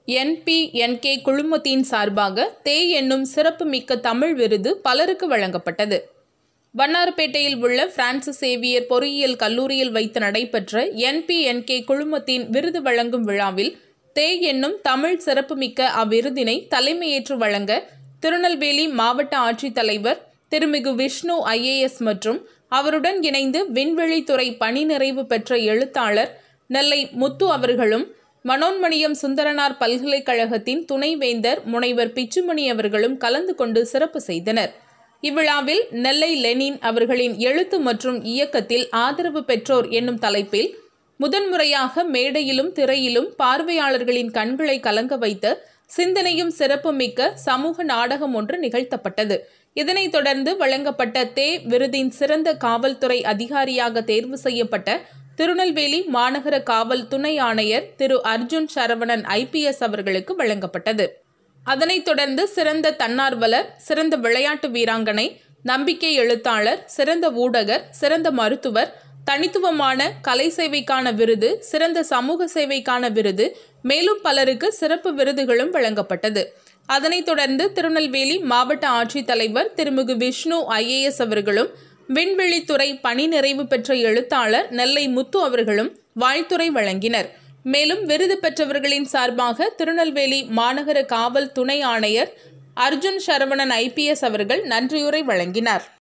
என்பிஎன்கே குழுமத்தின் சார்பாக தே என்னும் சிறப்புமிக்க தமிழ் விருது பலருக்கு வழங்கப்பட்டது வண்ணாரப்பேட்டையில் உள்ள பிரான்சிஸ் சேவியர் பொறியியல் கல்லூரியில் வைத்து நடைபெற்ற என்பிஎன்கே குழுமத்தின் விருது வழங்கும் விழாவில் தே என்னும் தமிழ் சிறப்புமிக்க அவ்விருதினை தலைமையேற்று வழங்க திருநெல்வேலி மாவட்ட ஆட்சித்தலைவர் திருமிகு விஷ்ணு ஐஏஎஸ் மற்றும் அவருடன் இணைந்து விண்வெளித்துறை பணி நிறைவு பெற்ற எழுத்தாளர் நெல்லை முத்து அவர்களும் மனோன்மணியம் சுந்தரனார் பல்கலைக்கழகத்தின் துணைவேந்தர் முனைவர் பிச்சுமணி அவர்களும் கலந்து கொண்டு சிறப்பு செய்தனர் இவ்விழாவில் நெல்லை லெனின் அவர்களின் எழுத்து மற்றும் இயக்கத்தில் ஆதரவு பெற்றோர் என்னும் தலைப்பில் முதன்முறையாக மேடையிலும் திரையிலும் பார்வையாளர்களின் கண்களை கலங்க வைத்த சிந்தனையும் சிறப்புமிக்க சமூக நாடகம் ஒன்று நிகழ்த்தப்பட்டது இதனைத் தொடர்ந்து வழங்கப்பட்ட தே விருதின் சிறந்த காவல்துறை அதிகாரியாக தேர்வு செய்யப்பட்ட திருநெல்வேலி மாநகர காவல் துணை ஆணையர் திரு அர்ஜுன் சரவணன் ஐபிஎஸ் அவர்களுக்கு வழங்கப்பட்டது அதனைத் தொடர்ந்து சிறந்த தன்னார்வலர் சிறந்த விளையாட்டு வீராங்கனை நம்பிக்கை எழுத்தாளர் சிறந்த ஊடகர் சிறந்த மருத்துவர் தனித்துவமான கலை சேவைக்கான விருது சிறந்த சமூக சேவைக்கான விருது மேலும் பலருக்கு சிறப்பு விருதுகளும் வழங்கப்பட்டது அதனைத் தொடர்ந்து திருநெல்வேலி மாவட்ட ஆட்சித்தலைவர் திருமிகு விஷ்ணு ஐஏஎஸ் அவர்களும் விண்வெளித்துறை பணி நிறைவு பெற்ற எழுத்தாளர் நெல்லை முத்து அவர்களும் வாழ்த்துரை வழங்கினர் மேலும் விருது பெற்றவர்களின் சார்பாக திருநெல்வேலி மாநகர காவல் துணை ஆணையர் அர்ஜுன் சரவணன் ஐபிஎஸ் அவர்கள் நன்றியுரை வழங்கினார்